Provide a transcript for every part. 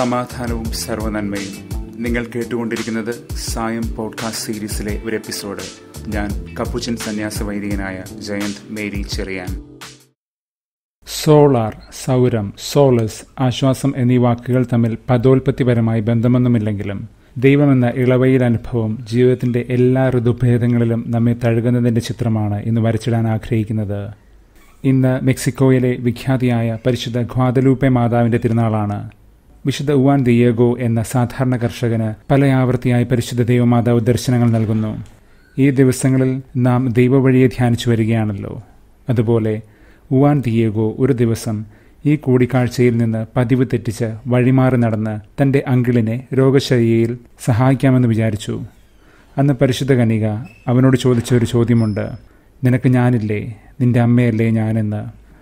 സമാധാനവും സർവനന്മയും നിങ്ങൾ കേട്ടുകൊണ്ടിരിക്കുന്നത് സായം പോഡ്കാസ്റ്റ് സീരീസിലെ ഒരു എപ്പിസോഡ് ഞാൻ കപ്പുച്ചൻ സന്യാസ വൈദികനായ ജയന്ത് മേരി ചെറിയാൻ സോളാർ സൗരം സോളസ് ആശ്വാസം എന്നീ വാക്കുകൾ തമ്മിൽ പദോൽപത്തിപരമായി ബന്ധമൊന്നുമില്ലെങ്കിലും ദൈവമെന്ന ഇളവയിൽ അനുഭവം ജീവിതത്തിന്റെ എല്ലാ ഋതുഭേദങ്ങളിലും നമ്മെ തഴുകുന്നതിന്റെ ചിത്രമാണ് ഇന്ന് വരച്ചിടാൻ ആഗ്രഹിക്കുന്നത് ഇന്ന് മെക്സിക്കോയിലെ വിഖ്യാതിയായ പരിശുദ്ധ ഗ്വാദലൂപ്പെ മാതാവിന്റെ തിരുനാളാണ് വിശുദ്ധ ഉവാൻ ദിയേഗോ എന്ന സാധാരണ കർഷകന് പല ആവർത്തിയായി പരിശുദ്ധ ദൈവമാതാവ് ദർശനങ്ങൾ നൽകുന്നു ഈ ദിവസങ്ങളിൽ നാം ദൈവവഴിയെ ധ്യാനിച്ചു വരികയാണല്ലോ അതുപോലെ ഉവാൻ ദിയേഗോ ഒരു ദിവസം ഈ കൂടിക്കാഴ്ചയിൽ നിന്ന് പതിവ് തെറ്റിച്ച് വഴിമാറി നടന്ന് തന്റെ അങ്കിളിനെ രോഗശയ്യയിൽ സഹായിക്കാമെന്ന് വിചാരിച്ചു അന്ന് പരിശുദ്ധ കനിക അവനോട് ചോദിച്ച ഒരു ചോദ്യമുണ്ട് നിനക്ക് ഞാനില്ലേ നിന്റെ അമ്മയല്ലേ ഞാനെന്ന്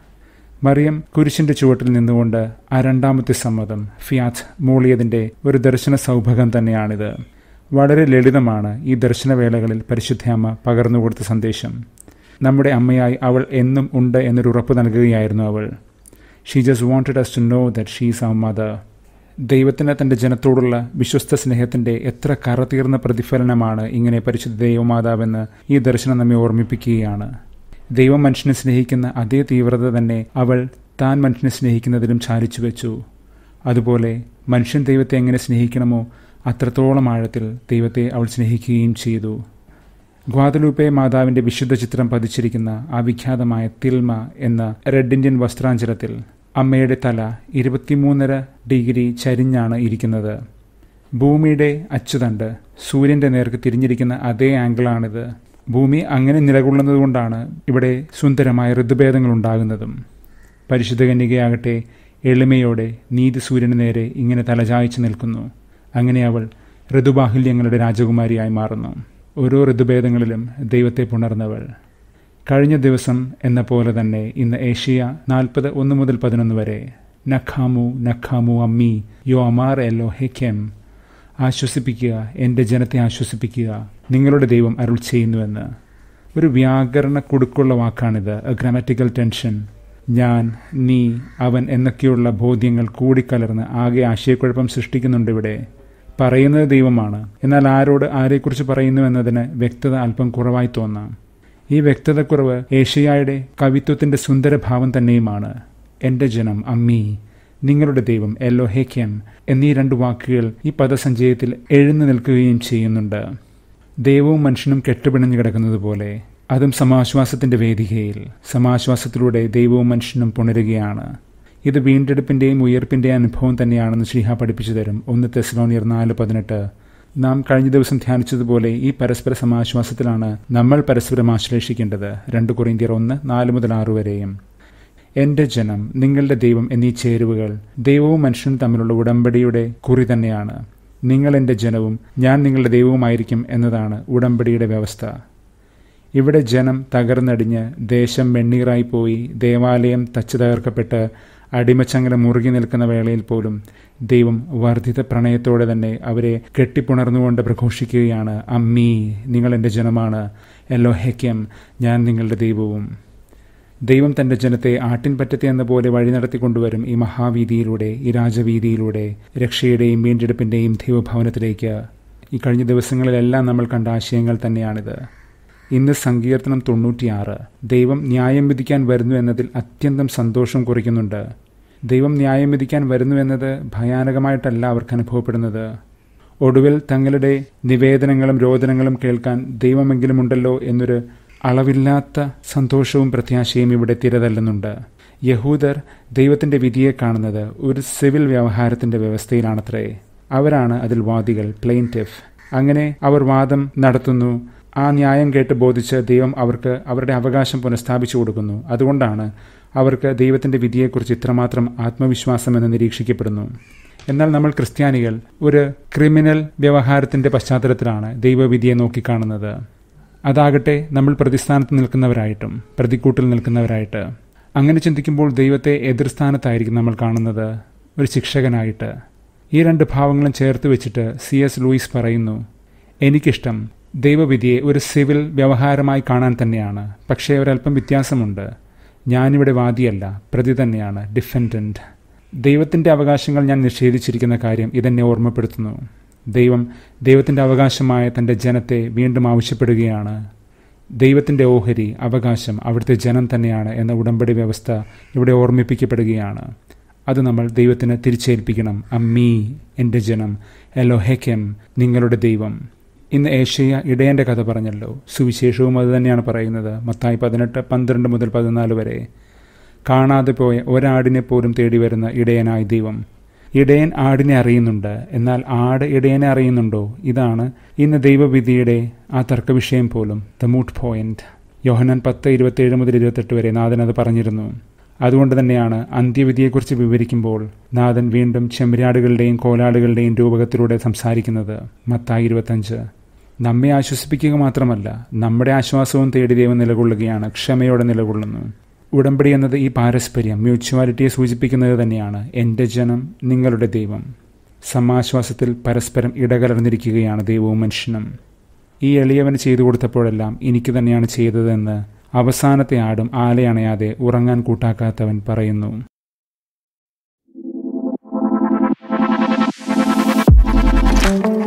മറിയം കുരിശിന്റെ ചുവട്ടിൽ നിന്നുകൊണ്ട് ആ രണ്ടാമത്തെ സമ്മതം ഫിയാത്ത് മൂളിയതിന്റെ ഒരു ദർശന സൗഭകം തന്നെയാണിത് വളരെ ലളിതമാണ് ഈ ദർശനവേളകളിൽ പരിശുദ്ധയമ്മ പകർന്നുകൊടുത്ത സന്ദേശം നമ്മുടെ അമ്മയായി അവൾ എന്നും ഉണ്ട് എന്നൊരു ഉറപ്പ് നൽകുകയായിരുന്നു അവൾ she just wanted us to know that she's our mother ദൈവത്തിന് തന്റെ ജനത്തോടുള്ള വിശ്വസ്ത സ്നേഹത്തിന്റെ എത്ര കറതീർന്ന പ്രതിഫലനമാണ് ഇങ്ങനെ പരിശുദ്ധ ദൈവമാതാവെന്ന് ഈ ദർശനം നമ്മെ ഓർമ്മിപ്പിക്കുകയാണ് ദൈവം മനുഷ്യനെ സ്നേഹിക്കുന്ന അതേ തീവ്രത തന്നെ അവൾ താൻ മനുഷ്യനെ സ്നേഹിക്കുന്നതിലും ചാലിച്ചു വെച്ചു അതുപോലെ മനുഷ്യൻ ദൈവത്തെ എങ്ങനെ സ്നേഹിക്കണമോ അത്രത്തോളം ആഴത്തിൽ ദൈവത്തെ അവൾ സ്നേഹിക്കുകയും ചെയ്തു ഗ്വാദലൂപ്പെ മാതാവിന്റെ വിശുദ്ധ ചിത്രം പതിച്ചിരിക്കുന്ന ആ വിഖ്യാതമായ തിൽമ എന്ന റെഡ് ഇന്ത്യൻ വസ്ത്രാഞ്ചലത്തിൽ അമ്മയുടെ തല ഇരുപത്തിമൂന്നര ഡിഗ്രി ചരിഞ്ഞാണ് ഇരിക്കുന്നത് ഭൂമിയുടെ അച്ചുതണ്ട് സൂര്യന്റെ നേർക്ക് തിരിഞ്ഞിരിക്കുന്ന അതേ ആംഗിളാണിത് ഭൂമി അങ്ങനെ നിലകൊള്ളുന്നതുകൊണ്ടാണ് ഇവിടെ സുന്ദരമായ ഋതുഭേദങ്ങൾ ഉണ്ടാകുന്നതും പരിശുദ്ധ കന്യകയാകട്ടെ എളിമയോടെ നീതി സൂര്യന് നേരെ ഇങ്ങനെ തലചായ്ച്ചു നിൽക്കുന്നു അങ്ങനെ അവൾ ഋതുബാഹുല്യങ്ങളുടെ രാജകുമാരിയായി മാറുന്നു ഓരോ ഋതുഭേദങ്ങളിലും ദൈവത്തെ പുണർന്നവൾ കഴിഞ്ഞ ദിവസം എന്ന പോലെ തന്നെ ഇന്ന് ഏഷ്യ നാൽപ്പത് ഒന്ന് മുതൽ പതിനൊന്ന് വരെ നഖാമു നഖാമു അമ്മി യോ അമാർ എല്ലോ ഹെഖെം ആശ്വസിപ്പിക്കുക എൻ്റെ ജനത്തെ ആശ്വസിപ്പിക്കുക നിങ്ങളുടെ ദൈവം അരുൾ ചെയ്യുന്നുവെന്ന് ഒരു വ്യാകരണ കുടുക്കുള്ള വാക്കാണിത് എ ഗ്രാമറ്റിക്കൽ ടെൻഷൻ ഞാൻ നീ അവൻ എന്നൊക്കെയുള്ള ബോധ്യങ്ങൾ കൂടിക്കലർന്ന് ആകെ ആശയക്കുഴപ്പം സൃഷ്ടിക്കുന്നുണ്ട് ഇവിടെ പറയുന്നത് ദൈവമാണ് എന്നാൽ ആരോട് ആരെക്കുറിച്ച് പറയുന്നു എന്നതിന് വ്യക്തത അല്പം കുറവായി തോന്നാം ഈ വ്യക്തതക്കുറവ് ഏഷ്യയുടെ കവിത്വത്തിന്റെ സുന്ദരഭാവം തന്നെയുമാണ് എൻ്റെ ജനം അമ്മി നിങ്ങളുടെ ദൈവം എല്ലോ ഹേക്യം എന്നീ രണ്ട് വാക്കുകൾ ഈ പദസഞ്ചയത്തിൽ എഴുന്നു നിൽക്കുകയും ചെയ്യുന്നുണ്ട് ദൈവവും മനുഷ്യനും കെട്ടുപിണഞ്ഞു കിടക്കുന്നത് പോലെ അതും സമാശ്വാസത്തിന്റെ വേദികയിൽ സമാശ്വാസത്തിലൂടെ ദൈവവും മനുഷ്യനും പുണരുകയാണ് ഇത് വീണ്ടെടുപ്പിന്റെയും ഉയർപ്പിന്റെയും അനുഭവം തന്നെയാണെന്ന് ശ്രീഹ പഠിപ്പിച്ചു തരും ഒന്ന് തെസ്ലോണിയർ നാല് പതിനെട്ട് നാം കഴിഞ്ഞ ദിവസം ധ്യാനിച്ചതുപോലെ ഈ പരസ്പര സമാശ്വാസത്തിലാണ് നമ്മൾ പരസ്പരം ആശ്ലേഷിക്കേണ്ടത് രണ്ട് കുറേന്ത്യർ ഒന്ന് നാല് മുതൽ ആറ് വരെയും എന്റെ ജനം നിങ്ങളുടെ ദൈവം എന്നീ ചേരുവകൾ ദൈവവും മനുഷ്യനും തമ്മിലുള്ള ഉടമ്പടിയുടെ കുറി തന്നെയാണ് നിങ്ങൾ എൻ്റെ ജനവും ഞാൻ നിങ്ങളുടെ ദൈവവുമായിരിക്കും എന്നതാണ് ഉടമ്പടിയുടെ വ്യവസ്ഥ ഇവിടെ ജനം തകർന്നടിഞ്ഞ് ദേശം വെണ്ണീറായി പോയി ദേവാലയം തച്ചു തകർക്കപ്പെട്ട് അടിമച്ചങ്ങല മുറുകി നിൽക്കുന്ന വേളയിൽ പോലും ദൈവം വർദ്ധിത പ്രണയത്തോടെ തന്നെ അവരെ കെട്ടിപ്പുണർന്നുകൊണ്ട് പ്രഘോഷിക്കുകയാണ് അമ്മീ നിങ്ങൾ എൻ്റെ ജനമാണ് എല്ലോ ഹെക്യം ഞാൻ നിങ്ങളുടെ ദൈവവും ദൈവം തന്റെ ജനത്തെ ആട്ടിൻപറ്റത്തെ എന്ന പോലെ വഴി നടത്തിക്കൊണ്ടുവരും ഈ മഹാവീതിയിലൂടെ ഈ രാജവീതിയിലൂടെ രക്ഷയുടെയും വീണ്ടെടുപ്പിന്റെയും ദൈവഭവനത്തിലേക്ക് ഈ കഴിഞ്ഞ ദിവസങ്ങളിലെല്ലാം നമ്മൾ കണ്ട ആശയങ്ങൾ തന്നെയാണിത് ഇന്ന് സങ്കീർത്തനം തൊണ്ണൂറ്റിയാറ് ദൈവം ന്യായം വിധിക്കാൻ വരുന്നു എന്നതിൽ അത്യന്തം സന്തോഷം കുറിക്കുന്നുണ്ട് ദൈവം ന്യായം വിധിക്കാൻ വരുന്നു എന്നത് ഭയാനകമായിട്ടല്ല അവർക്ക് അനുഭവപ്പെടുന്നത് ഒടുവിൽ തങ്ങളുടെ നിവേദനങ്ങളും രോദനങ്ങളും കേൾക്കാൻ ദൈവമെങ്കിലും ഉണ്ടല്ലോ എന്നൊരു അളവില്ലാത്ത സന്തോഷവും പ്രത്യാശയും ഇവിടെ തിരതല്ലുന്നുണ്ട് യഹൂദർ ദൈവത്തിന്റെ വിധിയെ കാണുന്നത് ഒരു സിവിൽ വ്യവഹാരത്തിന്റെ വ്യവസ്ഥയിലാണത്രേ അവരാണ് അതിൽ വാദികൾ പ്ലെയിൻറ്റിഫ് അങ്ങനെ അവർ വാദം നടത്തുന്നു ആ ന്യായം കേട്ട് ബോധിച്ച് ദൈവം അവർക്ക് അവരുടെ അവകാശം പുനഃസ്ഥാപിച്ചു കൊടുക്കുന്നു അതുകൊണ്ടാണ് അവർക്ക് ദൈവത്തിന്റെ വിധിയെക്കുറിച്ച് ഇത്രമാത്രം ആത്മവിശ്വാസം എന്ന് നിരീക്ഷിക്കപ്പെടുന്നു എന്നാൽ നമ്മൾ ക്രിസ്ത്യാനികൾ ഒരു ക്രിമിനൽ വ്യവഹാരത്തിന്റെ പശ്ചാത്തലത്തിലാണ് ദൈവവിധിയെ നോക്കിക്കാണുന്നത് അതാകട്ടെ നമ്മൾ പ്രതിസ്ഥാനത്ത് നിൽക്കുന്നവരായിട്ടും പ്രതിക്കൂട്ടിൽ നിൽക്കുന്നവരായിട്ട് അങ്ങനെ ചിന്തിക്കുമ്പോൾ ദൈവത്തെ എതിർസ്ഥാനത്തായിരിക്കും നമ്മൾ കാണുന്നത് ഒരു ശിക്ഷകനായിട്ട് ഈ രണ്ട് ഭാവങ്ങളും ചേർത്ത് വെച്ചിട്ട് സി എസ് ലൂയിസ് പറയുന്നു എനിക്കിഷ്ടം ദൈവവിധിയെ ഒരു സിവിൽ വ്യവഹാരമായി കാണാൻ തന്നെയാണ് പക്ഷേ ഒരല്പം വ്യത്യാസമുണ്ട് ഞാനിവിടെ വാദിയല്ല പ്രതി തന്നെയാണ് ഡിഫൻഡന്റ് ദൈവത്തിൻ്റെ അവകാശങ്ങൾ ഞാൻ നിഷേധിച്ചിരിക്കുന്ന കാര്യം ഇതെന്നെ ഓർമ്മപ്പെടുത്തുന്നു ദൈവം ദൈവത്തിൻ്റെ അവകാശമായ തൻ്റെ ജനത്തെ വീണ്ടും ആവശ്യപ്പെടുകയാണ് ദൈവത്തിൻ്റെ ഓഹരി അവകാശം അവിടുത്തെ ജനം തന്നെയാണ് എന്ന ഉടമ്പടി വ്യവസ്ഥ ഇവിടെ ഓർമ്മിപ്പിക്കപ്പെടുകയാണ് അത് നമ്മൾ ദൈവത്തിന് തിരിച്ചേൽപ്പിക്കണം അമ്മീ എൻ്റെ ജനം എലോഹെkem നിങ്ങളുടെ ദൈവം ഇന്ന് ഏഷ്യ ഇടയൻ്റെ കഥ പറഞ്ഞല്ലോ സുവിശേഷവും അത് തന്നെയാണ് പറയുന്നത് മത്തായി പതിനെട്ട് പന്ത്രണ്ട് മുതൽ പതിനാല് വരെ കാണാതെ പോയ ഒരാടിനെ പോലും തേടി വരുന്ന ഇടയനായ ദൈവം ഇടയൻ ആടിനെ അറിയുന്നുണ്ട് എന്നാൽ ആട് ഇടയനെ അറിയുന്നുണ്ടോ ഇതാണ് ഇന്ന് ദൈവവിധിയുടെ ആ തർക്കവിഷയം പോലും ദ മൂട്ട് പോയിന്റ് യോഹനാൻ പത്ത് ഇരുപത്തേഴ് മുതൽ ഇരുപത്തെട്ട് വരെ നാഥൻ അത് പറഞ്ഞിരുന്നു അതുകൊണ്ട് തന്നെയാണ് അന്ത്യവിധിയെക്കുറിച്ച് വിവരിക്കുമ്പോൾ നാഥൻ വീണ്ടും ചെമ്മരാടുകളുടെയും കോലാടുകളുടെയും രൂപകത്തിലൂടെ സംസാരിക്കുന്നത് മത്തായി ഇരുപത്തഞ്ച് നമ്മെ ആശ്വസിപ്പിക്കുക മാത്രമല്ല നമ്മുടെ ആശ്വാസവും തേടി ദൈവം നിലകൊള്ളുകയാണ് ക്ഷമയോടെ നിലകൊള്ളുന്നു ഉടമ്പടി എന്നത് ഈ പാരസ്പര്യം മ്യൂച്വാലിറ്റിയെ സൂചിപ്പിക്കുന്നത് തന്നെയാണ് എൻ്റെ ജനം നിങ്ങളുടെ ദൈവം സമാശ്വാസത്തിൽ പരസ്പരം ഇടകലർന്നിരിക്കുകയാണ് ദൈവവും മനുഷ്യനും ഈ എളിയവന് ചെയ്തു കൊടുത്തപ്പോഴെല്ലാം എനിക്ക് തന്നെയാണ് ചെയ്തതെന്ന് അവസാനത്തെ ആടും ആലയണയാതെ ഉറങ്ങാൻ കൂട്ടാക്കാത്തവൻ പറയുന്നു thank you